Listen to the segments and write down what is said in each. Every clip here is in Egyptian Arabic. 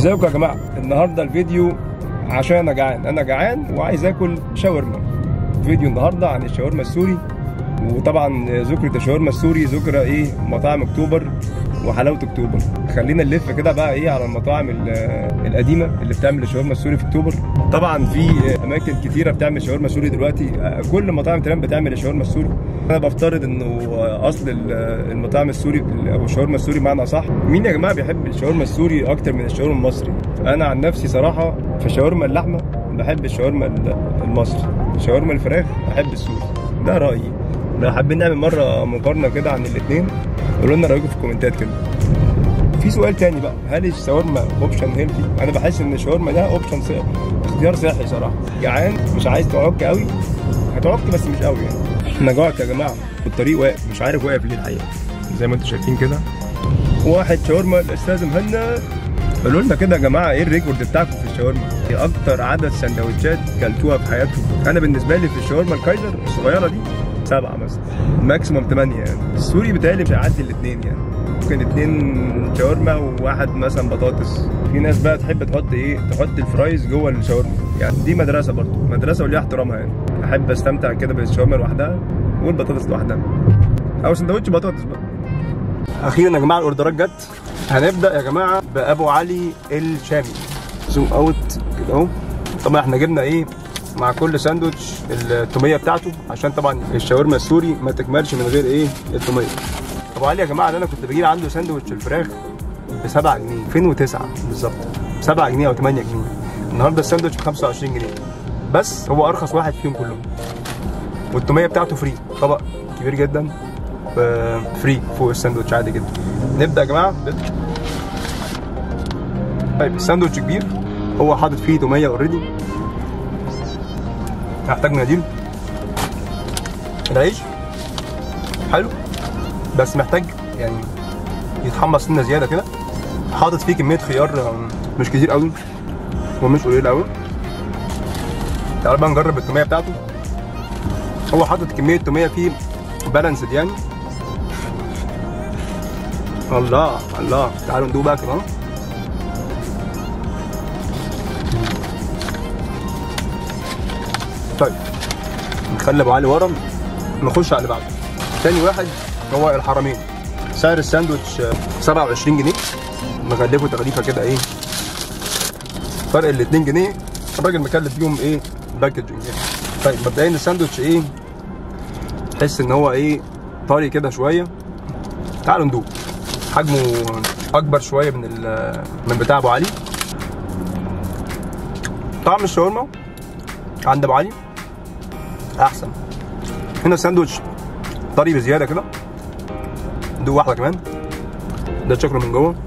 ازيكم يا جماعه النهارده الفيديو عشان انا جعان انا جعان وعايز اكل شاورما فيديو النهارده عن الشاورما السوري وطبعا ذكرة الشاورما السوري ذكرى ايه مطاعم اكتوبر وحلاوه اكتوبر خلينا نلف كده بقى ايه على المطاعم ال- القديمه اللي بتعمل الشاورما السوري في اكتوبر طبعا في اماكن كتيره بتعمل شاورما سوري دلوقتي كل مطاعم تقريبا بتعمل الشاورما السوري انا بفترض انه اصل ال- المطاعم السوري او الشاورما السوري بمعنى صح مين يا جماعه بيحب الشاورما السوري اكتر من الشاورما المصري انا عن نفسي صراحه في شاورما اللحمه بحب الشاورما ال- المصري شاورما الفراخ بحب السوري ده رايي لو حابين نعمل مره مقارنه كده عن الاثنين قولوا لنا رايكم في الكومنتات كده في سؤال تاني بقى هل الشاورما اوبشن هيلثي انا بحس ان الشاورما ده اوبشن صحي اختيار صحي صراحه جعان مش عايز تعك قوي هتعك بس مش قوي يعني انا جوعت يا جماعه والطريق واقف مش عارف واقف ليه الحقيقه زي ما انتم شايفين كده واحد شاورما الاستاذ مهند قولوا لنا كده يا جماعه ايه الريكورد بتاعكم في الشاورما؟ ايه اكتر عدد سندوتشات كلتوها في حياتكم؟ انا بالنسبه لي في الشاورما الكايزر الصغيره دي سبعه مثلا ماكسيموم ثمانيه يعني السوري بيتهيألي مش هيعدي الاثنين يعني ممكن اتنين شاورما وواحد مثلا بطاطس في ناس بقى تحب تحط ايه تحط الفرايز جوه الشاورما يعني دي مدرسه برضو مدرسه وليها احترامها يعني احب استمتع كده بالشاورما لوحدها والبطاطس لوحدها او سندوتش بطاطس بقى اخيرا يا جماعه الاوردرات جت هنبدا يا جماعه بابو علي الشامي زوم اوت كده اهو طبعا احنا جبنا ايه مع كل ساندوتش التوميه بتاعته عشان طبعا الشاورما السوري ما تكملش من غير ايه التوميه ابو علي يا جماعه اللي انا كنت بجيب عنده ساندوتش الفراخ ب 7 جنيه 2009 بالظبط 7 جنيه او 8 جنيه النهارده الساندوتش ب 25 جنيه بس هو ارخص واحد فيهم كلهم والتوميه بتاعته فري طبق كبير جدا ب- فري فوق الساندوتش عادي جدا نبدا يا جماعه نبدأ. طيب الساندوتش كبير هو حاطط فيه توميه اوريدي هحتاج مناديل العيش حلو بس محتاج يعني يتحمص سنه زياده كده حاطط فيه كميه خيار آم، مش كتير قوي ومش قليل قوي تعال بقى نجرب التوميه بتاعته هو حاطط كميه توميه فيه بالانسد يعني الله الله تعالوا ندوق بقى كده اهو. طيب نخلي ابو علي ورا نخش على اللي بعده تاني واحد هو الحرمين سعر الساندوتش آه، 27 جنيه مغلفه تغليفه كده ايه فرق ال 2 جنيه الراجل مكلف بيهم ايه باكجنج يعني طيب مبدئيا الساندوتش ايه تحس ان هو ايه طري كده شويه تعالوا ندوق حجمه اكبر شويه من ال- من بتاع ابو علي طعم الشاورما عند ابو علي احسن هنا الساندوتش طري بزياده كده دوق واحده كمان ده شكله من جوه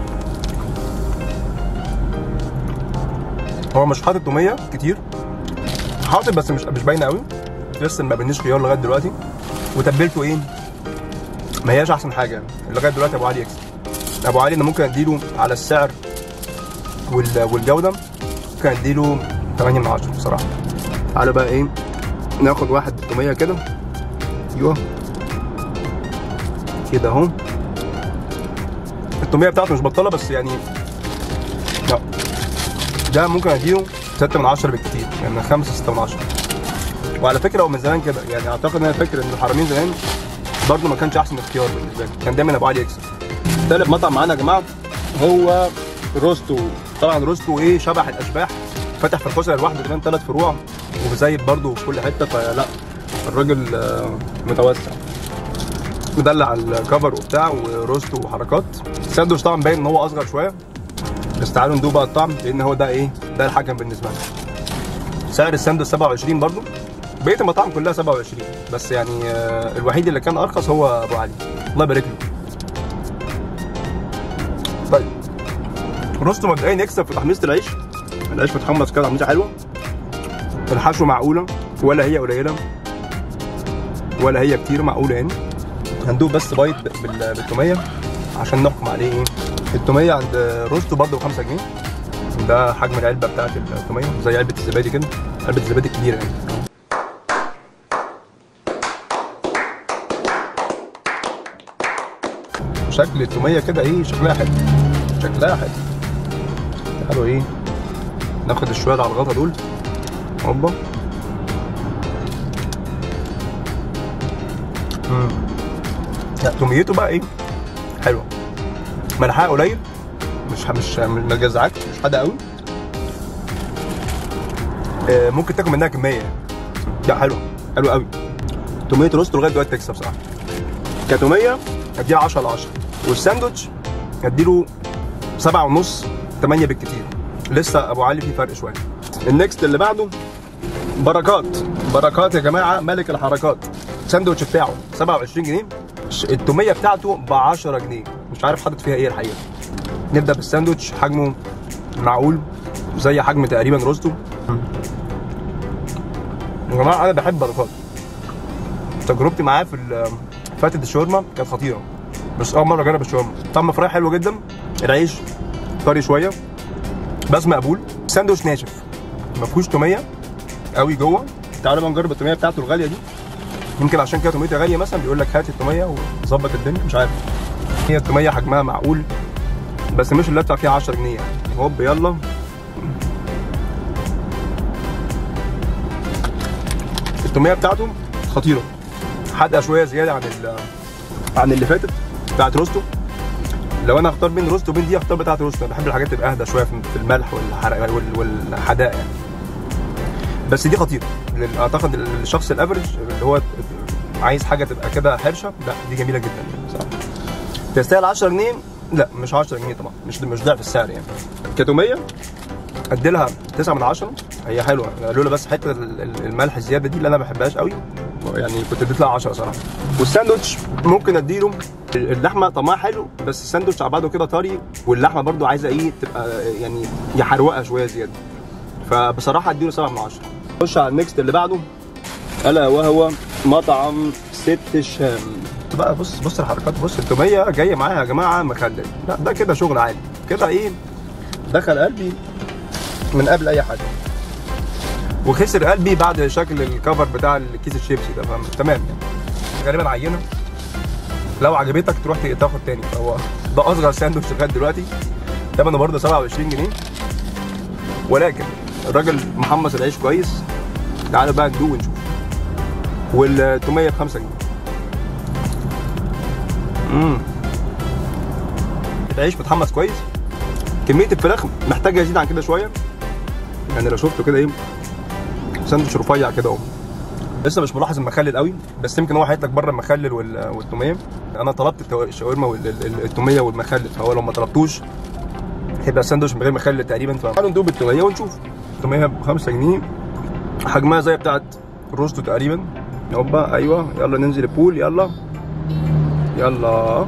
هو مش حاطط توميه كتير حاطط بس مش مش باينه قوي لسه ما بنيش خيار لغايه دلوقتي وتبلته ايه ما هياش احسن حاجه لغايه دلوقتي ابو علي يكسب ابو علي انا ممكن اديله على السعر وال- والجوده ممكن اديله 8 من 10 بصراحه تعالى بقى ايه ناخد واحد بالتوميه كده ايوه كده اهو التوميه بتاعته مش بطاله بس يعني لا ده ممكن اديله 6 من 10 بالكتير يعني من 5 6 من 10 وعلى فكره هو من زمان كده يعني اعتقد ان انا فاكر ان الحرمين زمان برضه ما كانش احسن اختيار بالنسبه لي كان دايما ابو علي يكسب تالت مطعم معانا يا جماعه هو روستو طبعا روستو ايه شبح الاشباح فتح في الخسر لوحده كمان ثلاث فروع وزايد برضه في كل حته فلا الراجل آه، متوسع مدلع الكفر وبتاع وروستو وحركات الساندوتش طبعا باين ان هو اصغر شويه بس تعالوا ندوق بقى الطعم لان هو ده ايه ده الحكم بالنسبه لنا سعر الساندوتش 27 برضه بقيه المطاعم كلها 27 بس يعني آه، الوحيد اللي كان ارخص هو ابو علي الله يبارك له طيب روستو مبدئيا يكسب في تحميصه العيش العيش متحمص كده تحميصه حلوه الحشو معقوله ولا هي قليله ولا هي كتير معقوله يعني هندوق بس بايت بال- بالتوميه عشان نحكم عليه ايه التوميه عند روستو برضه ب 5 جنيه ده حجم العلبه بتاعت التوميه زي علبه الزبادي كده علبه الزبادي كبيره يعني شكل التوميه كده ايه شكلها حلو شكلها حلو تعالوا ايه ناخد الشويه اللي على الغطا دول هوبا مم. لا توميته بقى ايه حلوه ملحها قليل مش مش ما جزعكش مش حادقه قوي آه، ممكن تاكل منها كميه يعني. لا حلوه حلوه قوي توميه روستو لغايه دلوقتي تكسب صراحه كتوميه اديها 10 على 10 والساندوتش اديله 7 ونص 8 بالكتير لسه ابو علي في فرق شويه النكست اللي بعده بركات بركات يا جماعه ملك الحركات الساندوتش بتاعه 27 جنيه التوميه بتاعته ب 10 جنيه مش عارف حاطط فيها ايه الحقيقه نبدا بالساندوتش حجمه معقول زي حجم تقريبا روستو يا جماعه انا بحب بركات تجربتي معاه في ال- فتة الشاورما كانت خطيره بس اول مره اجرب الشاورما طعم الفراخ حلو جدا العيش طري شويه بس مقبول ساندوتش ناشف ما فيهوش توميه قوي جوه تعالوا بقى نجرب التوميه بتاعته الغاليه دي يمكن عشان كده توميته غاليه مثلا بيقول لك هات التوميه وظبط الدنيا مش عارف هي التوميه حجمها معقول بس مش اللي ادفع فيها 10 جنيه يعني هوب يلا التوميه بتاعته خطيره حادقه شويه زياده عن ال عن اللي فاتت بتاعت روستو لو انا اختار بين روستو وبين دي اختار بتاعت روستو انا بحب الحاجات تبقى اهدى شويه في في الملح والحرق وال- والحداقه يعني بس دي خطيره لل- اعتقد الشخص الافرج اللي هو عايز حاجه تبقى كده حرشه لا دي جميله جدا يعني بصراحه تستاهل 10 جنيه لا مش 10 جنيه طبعا مش مش ضعف السعر يعني كتوميه ادي لها 9 من 10 هي حلوه لولا بس حته ال- ال- الملح الزياده دي اللي انا ما بحبهاش قوي يعني كنت اديت لها 10 صراحه والساندوتش ممكن اديله اللحمه طعمها حلو بس الساندوتش على بعضه كده طري واللحمه برضو عايزه ايه تبقى يعني يحروقها شويه زياده فبصراحه اديله 7 من 10 نخش على النكست اللي بعده الا وهو مطعم ست الشام بقى بص بص الحركات بص التوميه جايه معايا يا جماعه مخلل لا ده كده شغل عادي كده ايه دخل قلبي من قبل اي حاجه وخسر قلبي بعد شكل الكفر بتاع الكيس الشيبسي ده فاهم تمام يعني غالبا عينه لو عجبتك تروح تاخد تاني فهو ده اصغر ساندوتش لغايه دلوقتي ثمنه برضه 27 جنيه ولكن الراجل محمص العيش كويس تعالوا بقى ندوق ونشوف والتوميه ب 5 جنيه امم العيش متحمص كويس كميه الفراخ محتاجه يزيد عن كده شويه يعني لو شفته كده ايه ساندوتش رفيع كده اهو لسه مش ملاحظ المخلل قوي بس يمكن هو حاطط لك بره المخلل وال- والتوميه انا طلبت التو- الشاورما والتوميه والمخلل فهو لو ما طلبتوش هيبقى ساندوتش من غير مخلل تقريبا فتعالوا ندوب التوميه ونشوف التوميه ب 5 جنيه حجمها زي بتاعت روستو تقريبا هوبا ايوه يلا ننزل البول يلا يلا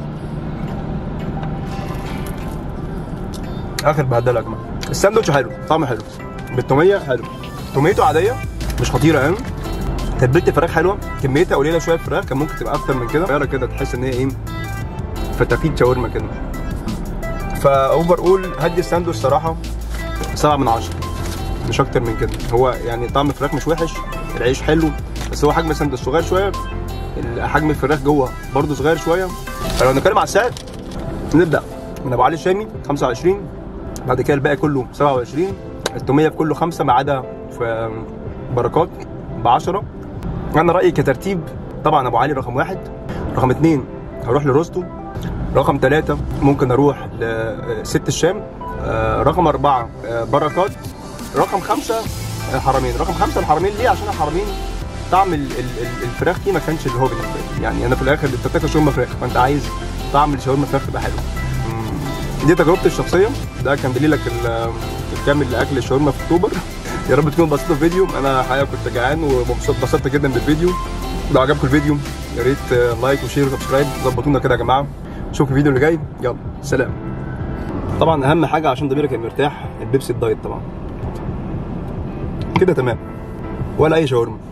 اخر بهدله يا جماعه الساندوتش حلو طعمه حلو بالتوميه حلو توميته عاديه مش خطيره قوي تتبيله الفراخ حلوه كميتها قليله شويه الفراخ كان ممكن تبقى اكتر من كده صغيره كده تحس ان هي ايه فتافيت شاورما كده فاوفر اول هدي الساندوتش صراحه 7 من 10 مش اكتر من كده هو يعني طعم الفراخ مش وحش العيش حلو بس هو حجم الساندوتش صغير شويه حجم الفراخ جوه برده صغير شويه فلو نتكلم على السعر نبدا من ابو علي الشامي 25 بعد كده الباقي كله 27 التوميه في كله خمسه ما عدا في بركات ب 10 انا رايي كترتيب طبعا ابو علي رقم واحد رقم اثنين هروح لروستو رقم ثلاثة ممكن اروح لست الشام آه، رقم أربعة آه، بركات رقم خمسة الحرمين رقم خمسة الحرمين ليه عشان الحرمين طعم ال- ال- ال- الفراخ فيه ما كانش اللي هو بالنسبه لي يعني انا في الاخر انت بتاكل شاورما فراخ فانت عايز طعم الشاورما فراخ تبقى حلو مم. دي تجربتي الشخصيه ده كان دليلك ال- الكامل لاكل الشاورما في اكتوبر يا رب تكونوا اتبسطتوا في الفيديو انا الحقيقه كنت جعان ومبسوط اتبسطت جدا بالفيديو لو عجبكم الفيديو يا ريت آه، لايك وشير وسبسكرايب ظبطونا كده يا جماعه نشوفكم الفيديو اللي جاي يلا سلام طبعا اهم حاجه عشان ضميرك يبقى مرتاح البيبسي الدايت طبعا كده تمام ولا اي شاورما